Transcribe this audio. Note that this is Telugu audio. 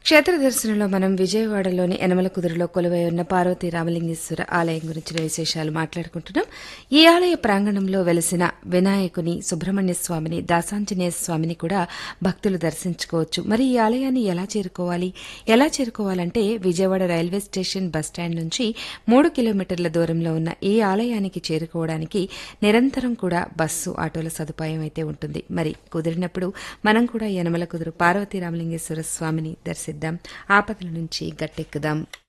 క్షేత్ర దర్శనంలో మనం విజయవాడలోని యనమల కుదురులో కొలువై ఉన్న పార్వతీ రామలింగేశ్వర ఆలయం గురించిన విశేషాలు మాట్లాడుకుంటున్నాం ఈ ఆలయ ప్రాంగణంలో వెలసిన వినాయకుని సుబ్రహ్మణ్య స్వామిని దాసాంజనేయ స్వామిని కూడా భక్తులు దర్శించుకోవచ్చు మరి ఈ ఆలయాన్ని ఎలా చేరుకోవాలి ఎలా చేరుకోవాలంటే విజయవాడ రైల్వే స్టేషన్ బస్టాండ్ నుంచి మూడు కిలోమీటర్ల దూరంలో ఉన్న ఈ ఆలయానికి చేరుకోవడానికి నిరంతరం కూడా బస్సు ఆటోల సదుపాయం అయితే ఉంటుంది మరి కుదిరినప్పుడు మనం కూడా యనమల కుదురు పార్వతీ రామలింగేశ్వర స్వామిని దర్శిద్దాం ఆపదల నుంచి గట్టెక్కుదాం